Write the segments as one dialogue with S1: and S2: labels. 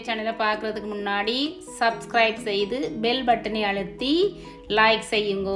S1: சேனலை பார்க்குறதுக்கு முன்னாடி சப்ஸ்கிரைப் செய்து பெல் பட்டனை அழுத்தி லைக் செய்யுங்கோ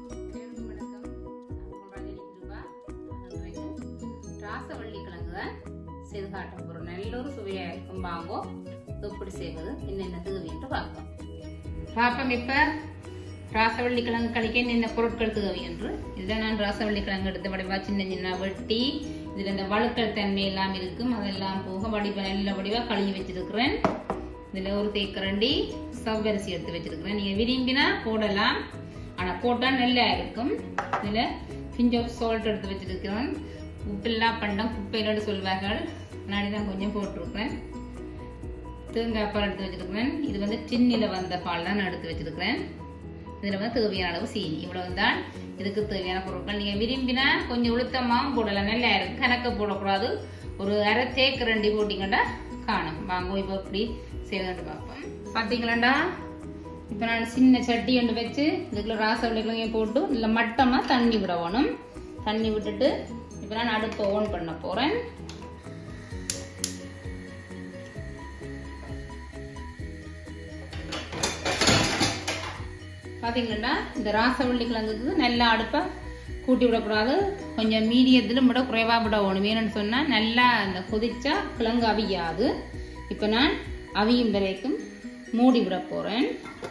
S1: ராசவள்ளி கிழங்கு செய்து காட்ட போகிறோம் நல்ல ஒரு சுவையாக இருக்கும் வாங்கோ எப்படி செய்வது என்னென்ன தேவைன்ட்டு பார்ப்போம் பார்ப்போம் இப்போ ராசவள்ளி கிழங்கு கழிக்க என்னென்ன பொருட்கள் தேவை என்று இதில் நான் ராசவள்ளி கிழங்கு எடுத்து வடிவா சின்ன சின்ன வெட்டி இதில் இந்த வழுக்கல் தன்மை எல்லாம் இருக்கும் அதெல்லாம் போக வடிவ நல்ல வடிவாக கழுவி வச்சிருக்கிறேன் இதில் ஒரு தேக்கரண்டி சவ்வரிசி எடுத்து வச்சிருக்கிறேன் நீங்கள் விரும்பினா போடலாம் ஆனால் போட்டால் நல்லா இருக்கும் இதில் பிஞ்ச் ஆஃப் சால்ட் எடுத்து வச்சிருக்கிறேன் உப்பில்லா பண்டம் குப்பையிலோடு சொல்வார்கள் நான் தான் கொஞ்சம் போட்டிருக்கிறேன் தேங்காய் பால் எடுத்து வச்சிருக்கிறேன் இது வந்து டின்னில் வந்த பால் தான் நான் எடுத்து வச்சிருக்கிறேன் இதில் வந்து தேவையான அளவு சீனி இவ்வளவு தான் இதுக்கு தேவையான பொருட்கள் நீங்கள் விரும்பினா கொஞ்சம் உளுத்தமாகவும் போடலாம் நல்லா இருக்கும் கணக்க போடக்கூடாது ஒரு அரை தேக்கு ரெண்டு போட்டிங்கன்னா காணும் வாங்க இப்போ எப்படி செய்யலான்னு பார்ப்போம் பார்த்தீங்களாண்டா இப்போ நான் சின்ன சட்டி ஒன்று வச்சு இதுக்குள்ள ராசவள்ளிகளையும் போட்டு இல்லை மட்டமாக தண்ணி விடணும் தண்ணி விட்டுட்டு இப்போ நான் அடுப்பை ஓன் பண்ண போகிறேன் பார்த்தீங்கன்னா இந்த ராசவள்ளி கிழங்குக்கு நல்லா அடுப்பை கூட்டி விடக்கூடாது கொஞ்சம் மீடியத்தில் விட குறைவாக விட வேணும் ஏன்னு சொன்னால் நல்லா அந்த கொதிச்சா கிழங்கு அவியாது இப்போ நான் அவியும் வரைக்கும் மூடி விட போகிறேன்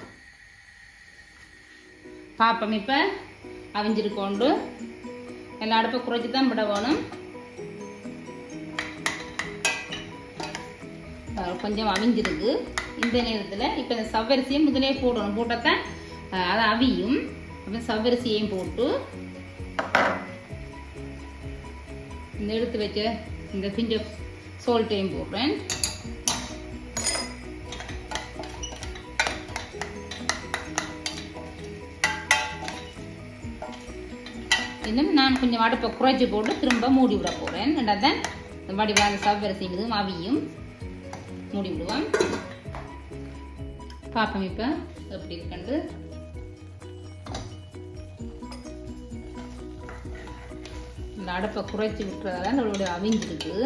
S1: பாப்போம் இப்போ அவிஞ்சிருக்கோண்டு எல்லா அடுப்பை குறைச்சி தான் விட வேணும் கொஞ்சம் அவிஞ்சிருக்கு இந்த நேரத்தில் இப்போ இந்த சவ்வரிசியை முதலே போடணும் போட்டால் தான் அதை அவியும் அப்புறம் சவ்வரிசியையும் போட்டு இந்த எடுத்து வச்ச இந்த பிஞ்ச சோல்ட்டையும் போடுறேன் இன்னும் நான் கொஞ்சம் அடுப்பை குறைச்சி போட்டு திரும்ப மூடி விட போகிறேன் தான் வடிவா அந்த சவ்வரிசி இதுவும் அவியும் மூடி விடுவோம் பார்ப்போம் இப்போ எப்படி இருக்குண்டு இந்த அடுப்பை குறைச்சி விட்டுறதால நம்மளுடைய அவிஞ்சிருக்கு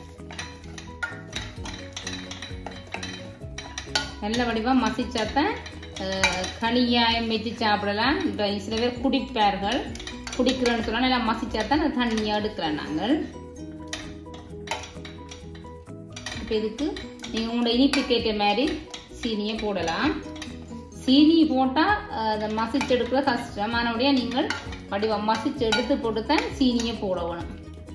S1: நல்ல வடிவாக மசிச்சாத்தான் களியாயம் வச்சு சாப்பிடலாம் இந்த சில பேர் குடிப்பார்கள் குடிக்கிறோன்னு சொன்னால் நல்லா மசிச்சாத்தான் அந்த தண்ணியாக எடுக்கலாம் நாங்கள் இப்போ இதுக்கு நீங்கள் உங்களோட இனிப்புக்கு ஏற்ற மாதிரி சீனியை போடலாம் சீனி போட்டால் அதை மசிச்சு எடுக்கிற கஷ்டம் ஆனபடியா நீங்கள் வடிவம் மசிச்சு எடுத்து போட்டு தான் சீனியை போடணும்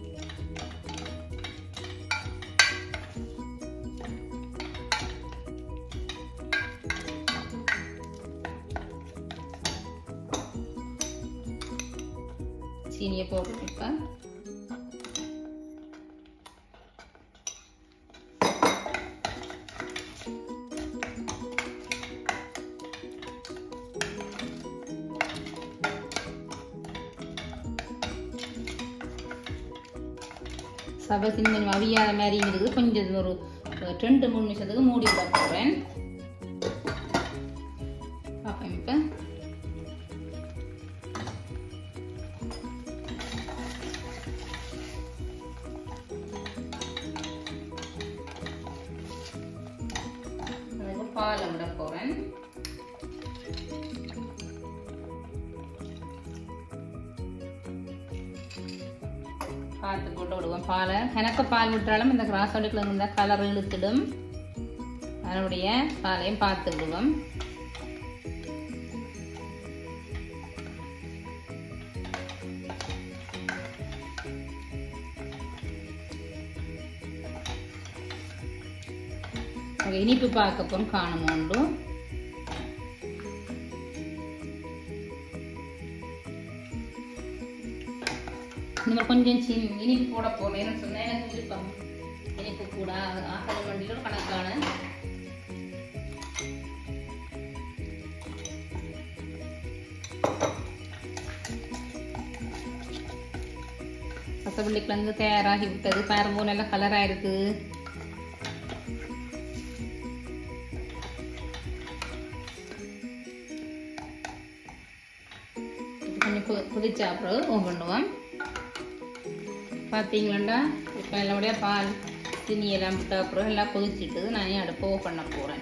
S1: சீனியை போட்டு இப்போ சவை கொஞ்சம் அவியாத மாதிரி இருக்குது கொஞ்சம் ஒரு ரெண்டு மூணு நிமிஷத்துக்கு மூடி விட போகிறேன் பார்ப்பேன் இப்போ பாலை விட போகிறேன் பார்த்து போட்டு விடுவோம் பாலை எனக்கு பால் விட்டாலும் இந்த கிராஸ் கிழங்கு இருந்தால் கலர் இழுத்துடும் அதனுடைய பாலையும் பார்த்து விடுவோம் இனிப்பு பார்க்க போகிறோம் காணுமோண்டு இந்த மாதிரி கொஞ்சம் சி இனிப்பு போட போகிறேன்னு சொன்னேன் எனக்கு விருப்பம் இனிப்பு கூட ஆகல வண்டியில் கணக்கான ரசவள்ளி கிழங்கு தயாராகி விட்டது பாருங்க நல்ல கலராக இருக்கு கொஞ்சம் கொதிச்சா அப்புறம் பண்ணுவோம் பார்த்தீங்களாண்டா இப்போ நல்லபடியாக பால் தண்ணி எல்லாம் விட்ட அப்புறம் எல்லாம் கொதிச்சிட்டு நானே அடுப்பை ஓ பண்ண போகிறேன்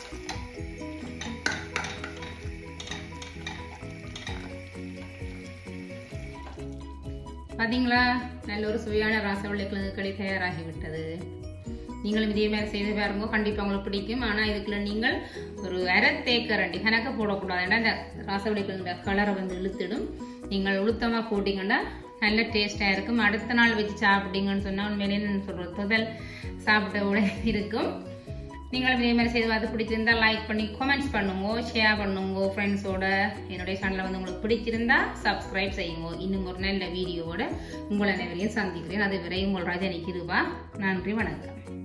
S1: பார்த்தீங்களா நல்ல ஒரு சுவையான ராசவள்ளி கிழங்கு களி தயாராகி விட்டது நீங்களும் இதே மாதிரி செய்து பாருங்க கண்டிப்பாக உங்களுக்கு பிடிக்கும் ஆனால் இதுக்குள்ள நீங்கள் ஒரு அரை தேக்கரண்டி கணக்க போடக்கூடாது ஏன்னா இந்த ராசவள்ளி கிழங்கு கலரை வந்து இழுத்துடும் நீங்கள் உளுத்தமாக போட்டிங்கன்னா நல்ல டேஸ்ட்டாக இருக்கும் அடுத்த நாள் வச்சு சாப்பிட்டீங்கன்னு சொன்னால் உண்மையிலே நான் சொல்கிற முதல் சாப்பிட்ட விட இருக்கும் நீங்களும் இதே மாதிரி செய்து பார்த்து பிடிச்சிருந்தா லைக் பண்ணி கமெண்ட்ஸ் பண்ணுங்க ஷேர் பண்ணுங்க ஃப்ரெண்ட்ஸோட என்னுடைய சேனலை வந்து உங்களுக்கு பிடிச்சிருந்தா சப்ஸ்கிரைப் செய்யுங்க இன்னும் ஒரு நல்ல வீடியோவோட உங்களை அனைவரையும் சந்திக்கிறேன் அது வரை உங்கள் ராஜா நிற்கிதுவா நன்றி வணக்கம்